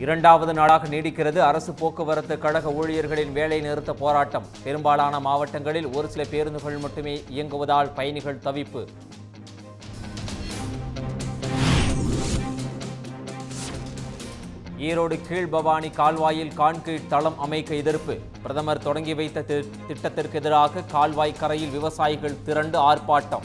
இரண்டாவது நாளாக நீடிக்கிறது அரசு போக்குவரத்து கழக ஊழியர்களின் வேலை நிறுத்த போராட்டம் பெரும்பாலான மாவட்டங்களில் ஒரு சில பேருந்துகள் மட்டுமே இயங்குவதால் பயணிகள் தவிப்பு ஈரோடு கீழ்பவானி கால்வாயில் கான்கிரீட் தளம் அமைக்க எதிர்ப்பு பிரதமர் தொடங்கி வைத்த தி- திட்டத்திற்கு எதிராக கால்வாய் கரையில் விவசாயிகள் திரண்டு ஆர்ப்பாட்டம்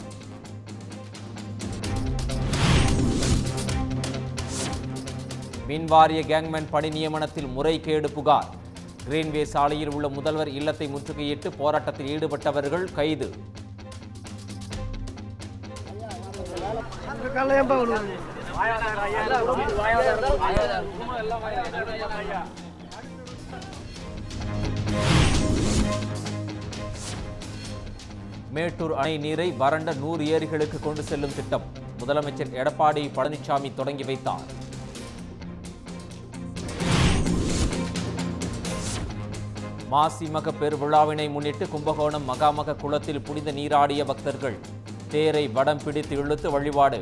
மின்வாரிய கேங்மேன் பணி நியமனத்தில் முறைகேடு புகார் கிரீன்வே சாலையில் உள்ள முதல்வர் இல்லத்தை முற்றுகையிட்டு போராட்டத்தில் ஈடுபட்டவர்கள் கைது மேட்டூர் அணை நீரை வறண்ட நூறு ஏரிகளுக்கு கொண்டு செல்லும் திட்டம் முதலமைச்சர் எடப்பாடி பழனிசாமி தொடங்கி வைத்தார் மாசி மக பெருவிழாவினை முன்னிட்டு கும்பகோணம் மகாமக குளத்தில் புனித நீராடிய பக்தர்கள் தேரை வடம் பிடித்து இழுத்து வழிபாடு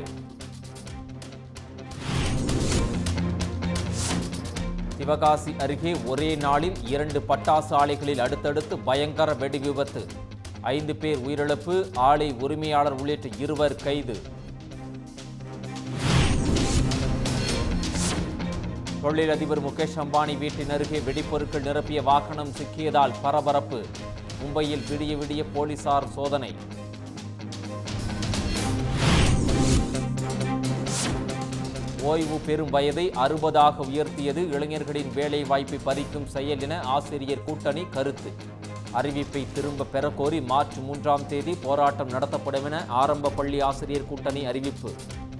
சிவகாசி அருகே ஒரே நாளில் இரண்டு பட்டாசு ஆலைகளில் அடுத்தடுத்து பயங்கர வெடி விபத்து ஐந்து பேர் உயிரிழப்பு ஆலை உரிமையாளர் உள்ளிட்ட இருவர் கைது தொழிலதிபர் முகேஷ் அம்பானி வீட்டின் அருகே வெடிப்பொருட்கள் நிரப்பிய வாகனம் சிக்கியதால் பரபரப்பு மும்பையில் விடிய விடிய போலீசார் சோதனை ஓய்வு பெறும் வயதை அறுபதாக உயர்த்தியது இளைஞர்களின் வேலை வாய்ப்பை பறிக்கும் செயல் என ஆசிரியர் கூட்டணி கருத்து அறிவிப்பை திரும்ப பெற கோரி மார்ச் மூன்றாம் தேதி போராட்டம் நடத்தப்படும் என ஆரம்ப பள்ளி ஆசிரியர் கூட்டணி அறிவிப்பு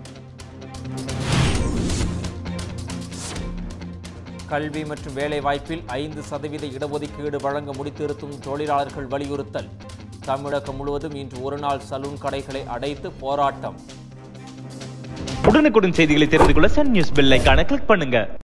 கல்வி மற்றும் வேலைவாய்ப்பில் ஐந்து சதவீத இடஒதுக்கீடு வழங்க முடித்திருத்தும் தொழிலாளர்கள் வலியுறுத்தல் தமிழகம் முழுவதும் இன்று ஒருநாள் சலூன் கடைகளை அடைத்து போராட்டம் உடனுக்குடன் செய்திகளை தெரிந்து கொள்ள சன் நியூஸ் பெல் ஐகானை கிளிக் பண்ணுங்க